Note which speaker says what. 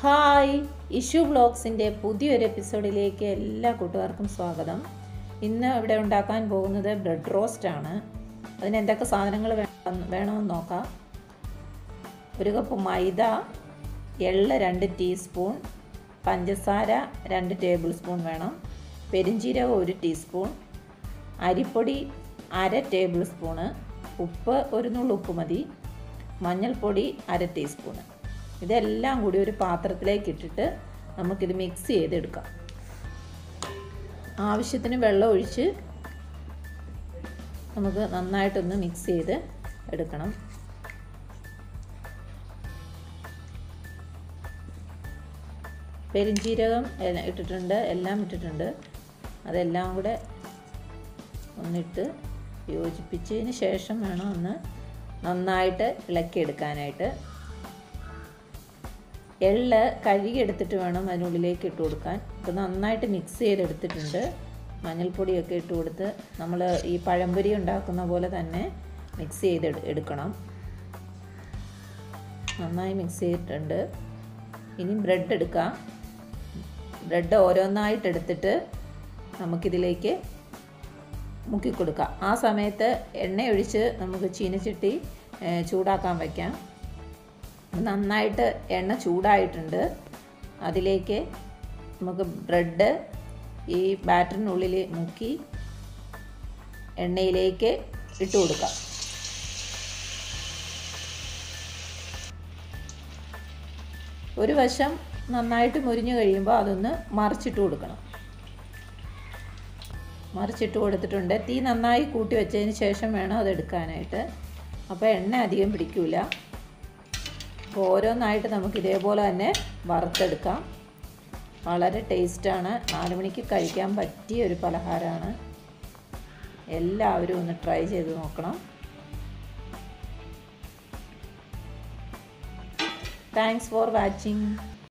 Speaker 1: hi issue ബ്ലോഗ്സിൻ്റെ പുതിയൊരു എപ്പിസോഡിലേക്ക് എല്ലാ കൂട്ടുകാർക്കും സ്വാഗതം ഇന്ന് ഇവിടെ ഉണ്ടാക്കാൻ പോകുന്നത് ബ്രെഡ് റോസ്റ്റ് ആണ് അതിന് എന്തൊക്കെ സാധനങ്ങൾ വേണം വേണമെന്ന് നോക്കാം ഒരു കപ്പ് മൈദ എള്ള് രണ്ട് ടീസ്പൂൺ പഞ്ചസാര രണ്ട് ടേബിൾ സ്പൂൺ വേണം പെരിഞ്ചീരകം ഒരു ടീസ്പൂൺ അരിപ്പൊടി അര ടേബിൾ സ്പൂണ് ഉപ്പ് ഒരു നുള്ളു ഉപ്പ് മതി മഞ്ഞൾപ്പൊടി അര ടീസ്പൂണ് ഇതെല്ലാം കൂടി ഒരു പാത്രത്തിലേക്ക് ഇട്ടിട്ട് നമുക്കിത് മിക്സ് ചെയ്തെടുക്കാം ആവശ്യത്തിന് വെള്ളം ഒഴിച്ച് നമുക്ക് നന്നായിട്ടൊന്ന് മിക്സ് ചെയ്ത് എടുക്കണം പെരിഞ്ചീരകം ഇട്ടിട്ടുണ്ട് എല്ലാം ഇട്ടിട്ടുണ്ട് അതെല്ലാം കൂടെ ഒന്നിട്ട് യോജിപ്പിച്ചതിന് ശേഷം വേണം ഒന്ന് നന്നായിട്ട് ഇളക്കിയെടുക്കാനായിട്ട് എള്ള് കഴുകിയെടുത്തിട്ട് വേണം അതിനുള്ളിലേക്ക് ഇട്ട് കൊടുക്കാൻ ഇപ്പോൾ നന്നായിട്ട് മിക്സ് ചെയ്തെടുത്തിട്ടുണ്ട് മഞ്ഞൾപ്പൊടിയൊക്കെ ഇട്ട് കൊടുത്ത് നമ്മൾ ഈ പഴംപൊരി ഉണ്ടാക്കുന്ന പോലെ തന്നെ മിക്സ് ചെയ്ത് എടുക്കണം നന്നായി മിക്സ് ചെയ്തിട്ടുണ്ട് ഇനി ബ്രെഡ് എടുക്കാം ബ്രെഡ് ഓരോന്നായിട്ട് എടുത്തിട്ട് നമുക്കിതിലേക്ക് മുക്കി കൊടുക്കാം ആ സമയത്ത് എണ്ണയൊഴിച്ച് നമുക്ക് ചീനച്ചട്ടി ചൂടാക്കാൻ വയ്ക്കാം നന്നായിട്ട് എണ്ണ ചൂടായിട്ടുണ്ട് അതിലേക്ക് നമുക്ക് ബ്രെഡ് ഈ ബാറ്ററിനുള്ളിൽ മുക്കി എണ്ണയിലേക്ക് ഇട്ട് കൊടുക്കാം ഒരു വശം നന്നായിട്ട് മുരിഞ്ഞു കഴിയുമ്പോൾ അതൊന്ന് മറിച്ചിട്ട് കൊടുക്കണം മറിച്ചിട്ട് കൊടുത്തിട്ടുണ്ട് തീ നന്നായി കൂട്ടി വെച്ചതിന് ശേഷം വേണം അത് എടുക്കാനായിട്ട് അപ്പോൾ എണ്ണ അധികം പിടിക്കില്ല അപ്പോൾ ഓരോന്നായിട്ട് നമുക്ക് ഇതേപോലെ തന്നെ വറുത്തെടുക്കാം വളരെ ടേസ്റ്റാണ് നാല് മണിക്ക് കഴിക്കാൻ പറ്റിയ ഒരു പലഹാരമാണ് എല്ലാവരും ഒന്ന് ട്രൈ ചെയ്ത് നോക്കണം താങ്ക്സ് ഫോർ വാച്ചിങ്